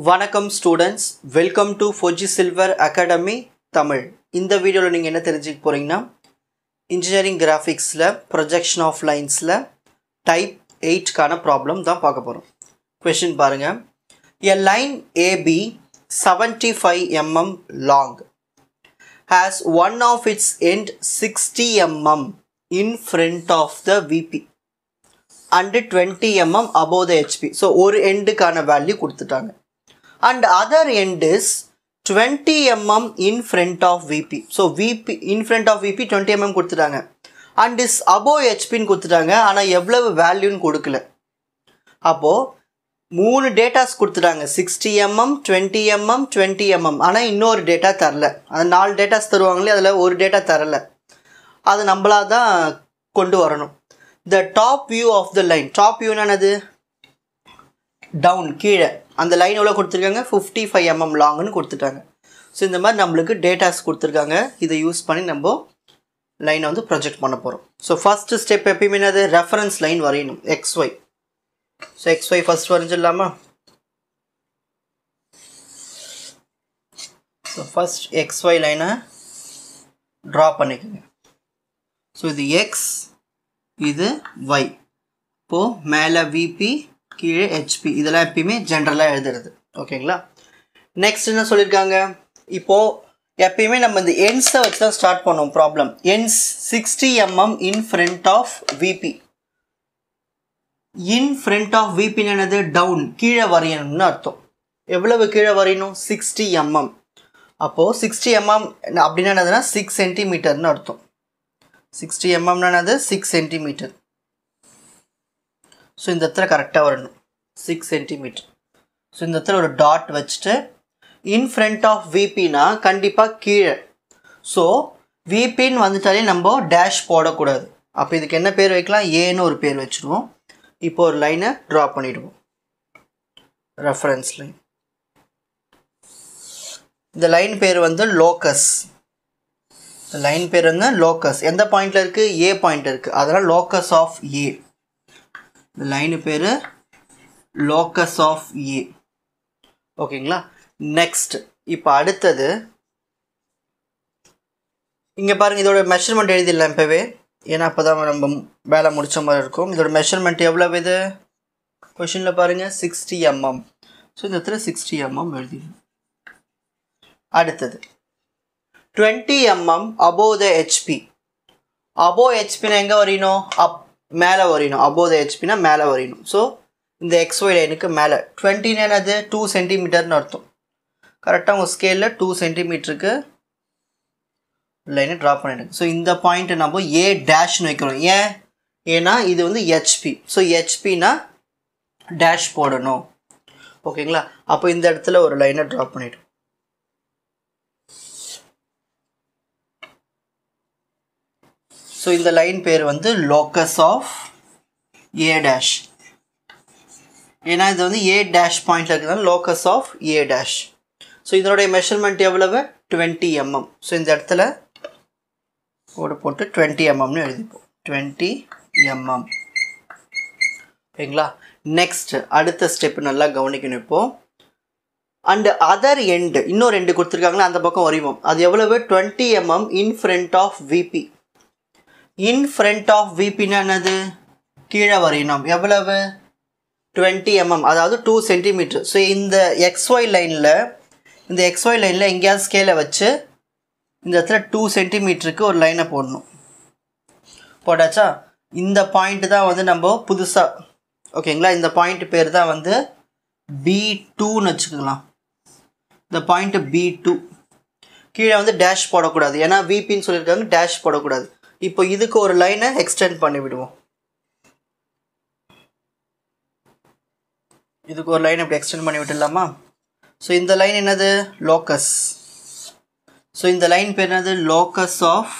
வணக்கம் students welcome to Fauji silver academy Tamil இந்த வீடியோவில் நீங்கள் என்ன தெரிஞ்சுக்க போகிறீங்கன்னா இன்ஜினியரிங் கிராஃபிக்ஸில் ப்ரொஜெக்ஷன் ஆஃப் லைன்ஸில் டைப் எயிட்கான ப்ராப்ளம் தான் பார்க்க போகிறோம் கொஷின் பாருங்கள் a line AB seventy five mm long has one of its end 60 mm in front of the VP and 20 mm above the HP. So ஒரு எண்டுக்கான வேல்யூ கொடுத்துட்டாங்க and other end is 20 mm in front of VP. So VP in front of VP 20 mm கொடுத்துட்டாங்க and is above HP ன்னு கொடுத்துட்டாங்க ஆனால் எவ்வளவு வேல்யூன்னு கொடுக்கல அப்போது மூணு டேட்டாஸ் கொடுத்துட்டாங்க sixty mm twenty mm twenty mm ஆனால் இன்னொரு டேட்டா தரல அது நாலு டேட்டாஸ் தருவாங்களே அதில் ஒரு டேட்டா தரல அது நம்மளா தான் கொண்டு வரணும் the top view of the line top view என்னது டவுன் கீழே அந்த லைன் எவ்வளோ கொடுத்துருக்காங்க ஃபிஃப்டி ஃபைவ் எம்எம் லாங்னு கொடுத்துட்டாங்க ஸோ இந்த மாதிரி நம்மளுக்கு டேட்டாஸ் கொடுத்துருக்காங்க இதை யூஸ் பண்ணி நம்ம லைனை வந்து ப்ரொஜெக்ட் பண்ண போகிறோம் ஸோ ஃபஸ்ட்டு ஸ்டெப் எப்பயுமே என்னது ரெஃபரன்ஸ் லைன் வரையணும் X Y so X Y first வரைஞ்சிடலாமா ஸோ ஃபஸ்ட் எக்ஸ் ஒய் லைனை ட்ரா பண்ணிக்கோங்க ஸோ இது எக்ஸ் இது ஒய் இப்போது மேலே விபி கீழே ஹெச்பி இதெல்லாம் எப்பயுமே ஜென்ரலாக எழுதுறது ஓகேங்களா நெக்ஸ்ட் என்ன சொல்லியிருக்காங்க இப்போது எப்பயுமே நம்ம இந்த எண்ட்ஸை வச்சு தான் ஸ்டார்ட் பண்ணோம் problem ends sixty mm in front of VP in front of விபின் என்னது டவுன் கீழே வரையணும்னு அர்த்தம் எவ்வளவு கீழே வரையணும் சிக்ஸ்டி எம்எம் அப்போது சிக்ஸ்டி எம்எம் அப்படின்னா என்னதுன்னா சிக்ஸ் சென்டிமீட்டர்னு அர்த்தம் சிக்ஸ்டி எம்எம்னா என்னது சிக்ஸ் சென்டிமீட்டர் ஸோ இந்த இடத்துல கரெக்டாக வரணும் சிக்ஸ் சென்டிமீட்டர் ஸோ இந்த இடத்துல ஒரு டாட் வச்சுட்டு இன் ஃப்ரண்ட் ஆஃப் விபினா கண்டிப்பாக கீழே ஸோ விபின்னு வந்துட்டாலே நம்ம டேஷ் போடக்கூடாது அப்போ இதுக்கு என்ன பேர் வைக்கலாம் ஏன்னு ஒரு பேர் வச்சுருவோம் இப்போ ஒரு லைனை ட்ரா பண்ணிடுவோம் ரெஃபரன்ஸ் லைன் இந்த லைன் பேர் வந்து லோக்கஸ் இந்த லைன் பேர் வந்து லோக்கஸ் எந்த பாயிண்டில் இருக்குது ஏ பாயிண்ட் இருக்குது அதனால் லோக்கஸ் ஆஃப் ஏ இந்த லைனு பேர் லோக்கஸ் ஆஃப் ஏ ஓகேங்களா நெக்ஸ்ட் இப்போ அடுத்தது இங்கே பாருங்கள் இதோட மெஷர்மெண்ட் எழுதிடலாம் இப்போவே ஏன்னா அப்போ தான் நம்ம வேலை முடித்த மாதிரி இருக்கும் இதோட மெஷர்மெண்ட் எவ்வளோ இது கொஷினில் பாருங்கள் சிக்ஸ்டி எம்எம் ஸோ இந்த இடத்துல சிக்ஸ்டி எம்எம் எழுதிடும் அடுத்தது twenty mm above the HP above ஹெச்பினா எங்கே வரையணும் அப் மேலே வரையணும் அபோவ் த ஹெச்பினா மேலே வரையணும் ஸோ இந்த எக்ஸ்ஒய் லைனுக்கு மேலே டுவெண்ட்டின்னு என்னது டூ சென்டிமீட்டர்னு அர்த்தம் கரெக்டாக உங்கள் ஸ்கேலில் டூ சென்டிமீட்டருக்கு லைனை ட்ரா பண்ணிடுங்க ஸோ இந்த பாயிண்ட்டை நம்ம ஏ டேஷ்னு வைக்கிறோம் ஏன் ஏன்னா இது வந்து ஹெச்பி ஸோ ஹெச்பினா டேஷ் போடணும் ஓகேங்களா அப்போ இந்த இடத்துல ஒரு லைனை ட்ரா பண்ணிடும் ஸோ இந்த லைன் பேர் வந்து லோக்கஸ் ஆஃப் ஏ டேஷ் ஏன்னா இது வந்து ஏ டேஷ் பாயிண்டில் இருக்கிறதுனால locus of A dash so இதனுடைய மெஷர்மெண்ட் எவ்வளவு டுவெண்ட்டி எம்எம் ஸோ இந்த இடத்துல கோடு போட்டு டுவெண்ட்டி எம்எம்னு எழுதிப்போம் டுவெண்ட்டி எம்எம் ஓகேங்களா நெக்ஸ்ட் அடுத்த ஸ்டெப் நல்லா கவனிக்கணும் இப்போ அண்ட் அதர் எண்டு இன்னும் ரெண்டு கொடுத்துருக்காங்களா அந்த பக்கம் வரைவோம் அது எவ்வளவு twenty mm in front of VP in front of விபின்னா என்னது கீழே வரையணும் எவ்வளவு டுவெண்ட்டி எம்எம் அதாவது டூ சென்டிமீட்டர் ஸோ இந்த எக்ஸ்ஒய் லைனில் இந்த எக்ஸ்ஒய் லைனில் எங்கேயாவது ஸ்கேலை வச்சு இந்த இடத்துல டூ சென்டிமீட்டருக்கு ஒரு லைனை போடணும் போட்டாச்சா இந்த பாயிண்ட் தான் வந்து நம்ம புதுசாக ஓகேங்களா இந்த பாயிண்ட் பேர் தான் வந்து பி டூன்னு வச்சுக்கலாம் இந்த பாயிண்ட்டு பி டூ கீழே வந்து டேஷ் போடக்கூடாது ஏன்னா விபின்னு சொல்லியிருக்காங்க டேஷ் போடக்கூடாது இப்போ இதுக்கு ஒரு லைனை எக்ஸ்டெண்ட் பண்ணி விடுவோம் இதுக்கு ஒரு லைன் இப்படி எக்ஸ்டெண்ட் பண்ணி விட்டுடலாமா ஸோ இந்த லைன் என்னது லோக்கஸ் ஸோ இந்த லைன் பேர் என்னது locus of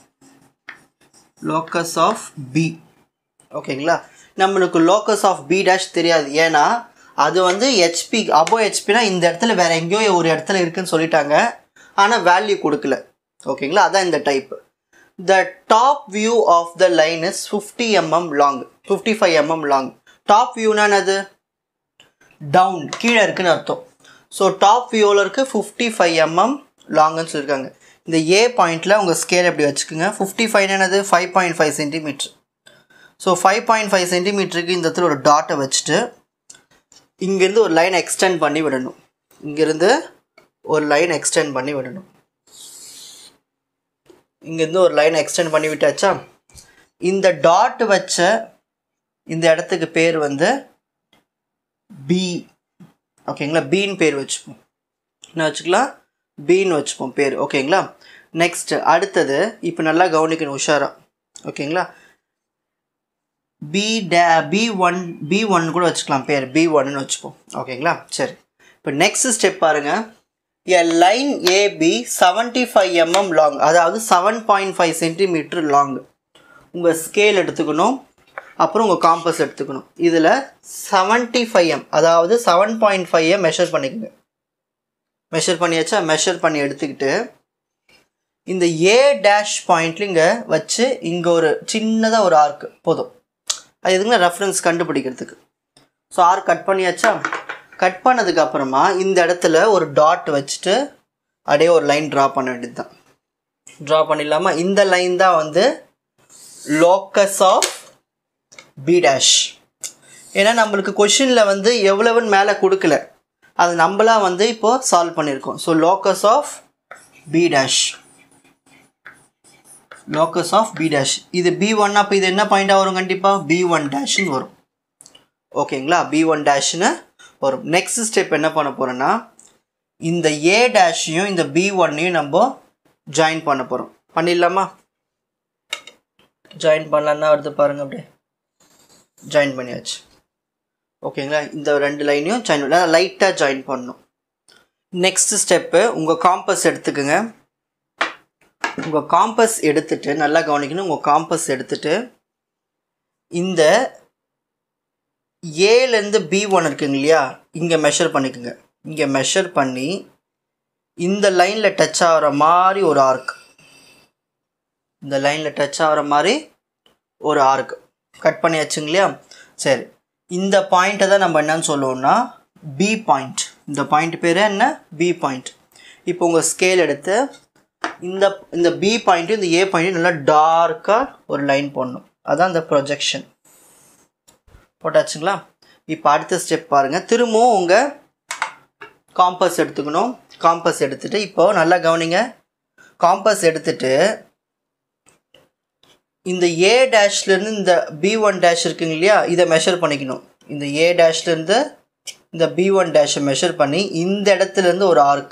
locus of P ஓகேங்களா நம்மளுக்கு லோக்கஸ் ஆஃப் பி டேஷ் தெரியாது ஏன்னா அது வந்து ஹெச்பி அபோ ஹெச்பினா இந்த இடத்துல வேற எங்கேயோ ஒரு இடத்துல இருக்குன்னு சொல்லிட்டாங்க ஆனால் வேல்யூ கொடுக்கல ஓகேங்களா அதான் இந்த type the top view of the line is fifty mm long fifty five mm long top வியூனா என்னது டவுன் கீழே இருக்குன்னு அர்த்தம் ஸோ டாப் வியூவில் இருக்க ஃபிஃப்டி ஃபைவ் எம்எம் லாங்குன்னு சொல்லியிருக்காங்க இந்த ஏ பாயிண்டில் உங்கள் ஸ்கேல் எப்படி வச்சுக்கோங்க ஃபிஃப்டி ஃபைவ் என்னது five point five centimetre so five point five சென்டிமீட்டருக்கு இந்த இடத்துல ஒரு டாட்டை வச்சுட்டு இங்கேருந்து ஒரு லைன் எக்ஸ்டெண்ட் பண்ணி விடணும் இங்கேருந்து ஒரு லைன் எக்ஸ்டெண்ட் பண்ணி விடணும் இங்கேருந்து ஒரு லைன் எக்ஸ்டெண்ட் பண்ணி விட்டாச்சா இந்த டாட் வச்ச இந்த இடத்துக்கு பேர் வந்து பி ஓகேங்களா பீன் பேர் வச்சுப்போம் என்ன வச்சுக்கலாம் பீன் வச்சுப்போம் பேர் ஓகேங்களா நெக்ஸ்ட் அடுத்தது இப்போ நல்லா கவனிக்கணும் உஷாரா ஓகேங்களா P dash P one P one கூட வச்சுக்கலாம் பேர் பி ஒன்னு வச்சுப்போம் ஓகேங்களா சரி இப்போ நெக்ஸ்ட் ஸ்டெப் பாருங்கள் a line AB seventy five mm long அதாவது seven point five centimetre long உங்கள் ஸ்கேல் எடுத்துக்கணும் அப்புறம் உங்கள் காம்பஸ் எடுத்துக்கணும் இதில் செவன்ட்டி ஃபைவ் எம் அதாவது seven point five m measure பண்ணிக்கோங்க மெஷர் பண்ணியாச்சா மெஷர் பண்ணி எடுத்துக்கிட்டு இந்த ஏ டேஷ் பாயிண்ட்ல இங்கே வச்சு இங்கே ஒரு சின்னதாக ஒரு ஆர்க்கு போதும் அது எதுக்குன்னா ரெஃபரன்ஸ் கண்டுபிடிக்கிறதுக்கு ஸோ ஆர்க் கட் பண்ணியாச்சா கட் பண்ணதுக்கு அப்புறமா இந்த இடத்துல ஒரு டாட் வச்சுட்டு அப்படியே ஒரு லைன் ட்ரா பண்ண வேண்டியது தான் ட்ரா பண்ணிடலாமா இந்த லைன் தான் வந்து லோக்கஸ் ஆஃப் பி டேஷ் ஏன்னா நம்மளுக்கு கொஷினில் வந்து எவ்வளவுன்னு மேலே கொடுக்கல அது நம்மளாம் வந்து இப்போது சால்வ் பண்ணியிருக்கோம் so locus of P dash locus of P dash இது பி ஒன் அப்போ இது என்ன பாயிண்டாக வரும் கண்டிப்பாக பி ஒன் டேஷ்னு வரும் ஓகேங்களா பி ஒன் டேஷ்னு வரும் நெக்ஸ்ட் ஸ்டெப் என்ன பண்ண போகிறோன்னா இந்த ஏ டேஷையும் இந்த பி ஒன்னையும் நம்ம ஜாயின் பண்ண போகிறோம் பண்ணிடலாமா ஜாயின் பண்ணலான்னா வருது பாருங்கள் அப்படியே ஜாயின் பண்ணியாச்சு ஓகேங்களா இந்த ரெண்டு லைனையும் ஜாயின் பண்ண லைட்டாக ஜாயின் பண்ணணும் நெக்ஸ்ட் ஸ்டெப்பு உங்கள் காம்பஸ் எடுத்துக்கோங்க உங்கள் காம்பஸ் எடுத்துட்டு நல்லா கவனிக்கணும் உங்கள் காம்பஸ் எடுத்துட்டு இந்த ஏலேருந்து பி ஒன் இருக்குங்க இல்லையா இங்கே மெஷர் பண்ணிக்கோங்க இங்கே மெஷர் பண்ணி இந்த லைனில் டச் ஆகிற மாதிரி ஒரு ஆர்க் இந்த லைனில் டச் ஆகிற மாதிரி ஒரு ஆர்க் கட் பண்ணியாச்சுங்க இல்லையா சரி இந்த பாயிண்ட்டை தான் நம்ம என்னன்னு சொல்லுவோம்னா பி பாயிண்ட் இந்த பாயிண்ட் பேர் என்ன பி பாயிண்ட் இப்போ உங்கள் ஸ்கேல் எடுத்து இந்த இந்த பி பாயிண்ட்டும் இந்த ஏ பாயிண்ட்டும் நல்லா டார்க்காக ஒரு லைன் போடணும் அதான் இந்த ப்ரொஜெக்ஷன் போட்டாச்சுங்களா இப்போ அடுத்த ஸ்டெப் பாருங்கள் திரும்பவும் உங்கள் காம்பஸ் எடுத்துக்கணும் காம்பஸ் எடுத்துகிட்டு இப்போ நல்லா கவனிங்க காம்பஸ் எடுத்துட்டு இந்த ஏ டேஷ்லேருந்து இந்த பி ஒன் டேஷ் இருக்குங்க இல்லையா இதை மெஷர் பண்ணிக்கணும் இந்த ஏ டேஷ்லேருந்து இந்த பி ஒன் டேஷை மெஷர் பண்ணி இந்த இடத்துலேருந்து ஒரு ஆர்க்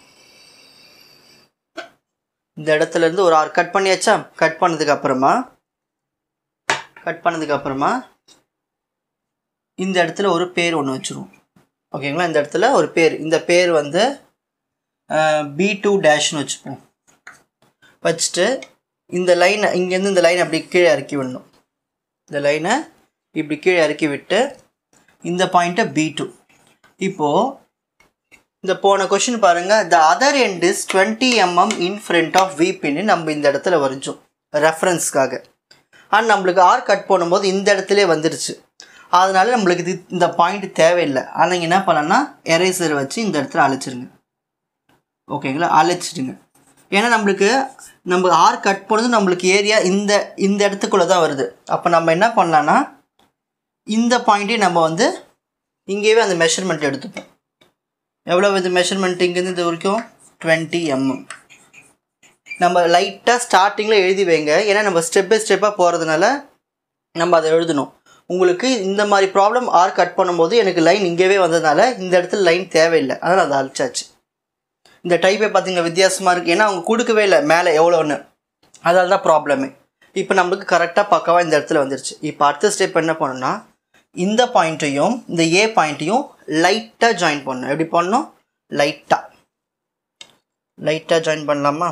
இந்த இடத்துலேருந்து ஒரு ஆர்க் கட் பண்ணியாச்சா கட் பண்ணதுக்கு அப்புறமா கட் பண்ணதுக்கு அப்புறமா இந்த இடத்துல ஒரு பேர் ஒன்று வச்சுருவோம் ஓகேங்களா இந்த இடத்துல ஒரு பேர் இந்த பேர் வந்து பி டூ டேஷ்னு வச்சுப்போம் வச்சுட்டு இந்த லைனை இங்கேருந்து இந்த லைனை அப்படி கீழே இறக்கி விடணும் இந்த லைனை இப்படி கீழே இறக்கி விட்டு இந்த பாயிண்ட்டை பி டூ இப்போது இந்த போன கொஷின் பாருங்கள் the other end is twenty mm in front of V பின்னு நம்ம இந்த இடத்துல வரைஞ்சோம் ரெஃபரன்ஸ்க்காக ஆனால் நம்மளுக்கு ஆர் கட் பண்ணும்போது இந்த இடத்துல வந்துடுச்சு அதனால நம்மளுக்கு இது இந்த பாயிண்ட் தேவையில்லை ஆனால் நீங்கள் என்ன பண்ணலாம்னா எரேசர் வச்சு இந்த இடத்துல அழைச்சிருங்க ஓகேங்களா அழைச்சிடுங்க ஏன்னா நம்மளுக்கு நம்ம ஆர் கட் பண்ணது நம்மளுக்கு ஏரியா இந்த இந்த இடத்துக்குள்ளே தான் வருது அப்போ நம்ம என்ன பண்ணலான்னா இந்த பாயிண்ட்டே நம்ம வந்து இங்கேயே அந்த மெஷர்மெண்ட் எடுத்துப்போம் எவ்வளோ இது மெஷர்மெண்ட் இங்கேருந்து இது வரைக்கும் டுவெண்ட்டி எம்எம் நம்ம லைட்டாக ஸ்டார்டிங்கில் எழுதி வைங்க ஏன்னா நம்ம ஸ்டெப் பை ஸ்டெப்பாக போகிறதுனால நம்ம அதை எழுதணும் உங்களுக்கு இந்த மாதிரி ப்ராப்ளம் ஆர் கட் பண்ணும்போது எனக்கு லைன் இங்கேவே வந்ததுனால இந்த இடத்துல லைன் தேவையில்லை அதனால் அதை அழிச்சாச்சு இந்த டைப்பே பார்த்தீங்க வித்தியாசமாக இருக்குது ஏன்னா அவங்க கொடுக்கவே இல்லை மேலே எவ்வளோன்னு அதால் தான் ப்ராப்ளமே இப்போ நம்மளுக்கு கரெக்டாக பக்காவாக இந்த இடத்துல வந்துருச்சு இப்போ அடுத்த ஸ்டெப் என்ன பண்ணணும்னா இந்த பாயிண்ட்டையும் இந்த ஏ பாயிண்ட்டையும் லைட்டாக ஜாயின் பண்ணணும் எப்படி பண்ணணும் லைட்டாக லைட்டாக ஜாயின் பண்ணலாமா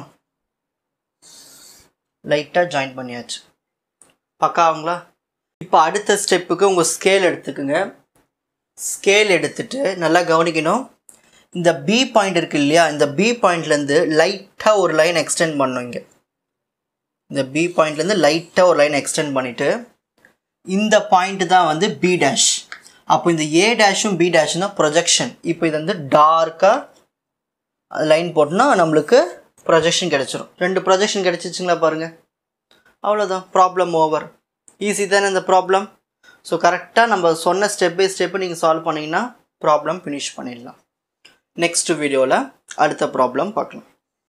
லைட்டாக ஜாயின் பண்ணியாச்சு பக்காவுங்களா இப்போ அடுத்த ஸ்டெப்புக்கு உங்கள் ஸ்கேல் எடுத்துக்கோங்க ஸ்கேல் எடுத்துட்டு நல்லா கவனிக்கணும் இந்த பி பாயிண்ட் இருக்கு இல்லையா இந்த பி பாயிண்ட்லேருந்து லைட்டாக ஒரு லைன் எக்ஸ்டெண்ட் பண்ணணும் இங்கே இந்த பி பாயிண்ட்லேருந்து லைட்டாக ஒரு லைன் எக்ஸ்டெண்ட் பண்ணிவிட்டு இந்த பாயிண்ட் தான் வந்து பி டேஷ் அப்போ இந்த ஏ டேஷும் பி டேஷும் தான் ப்ரொஜெக்ஷன் இப்போ இது வந்து டார்க்காக லைன் போட்டோம்னா நம்மளுக்கு ப்ரொஜெக்ஷன் கிடச்சிரும் ரெண்டு ப்ரொஜெக்ஷன் கிடச்சிச்சிங்களா பாருங்கள் அவ்வளோதான் ப்ராப்ளம் ஓவர் ஈஸி தானே இந்த ப்ராப்ளம் ஸோ கரெக்டாக நம்ம சொன்ன ஸ்டெப் பை ஸ்டெப்பு நீங்கள் சால்வ் பண்ணிங்கன்னா ப்ராப்ளம் ஃபினிஷ் பண்ணிடலாம் நெக்ஸ்ட் வீடியோவில் அடுத்த ப்ராப்ளம் பார்க்கலாம்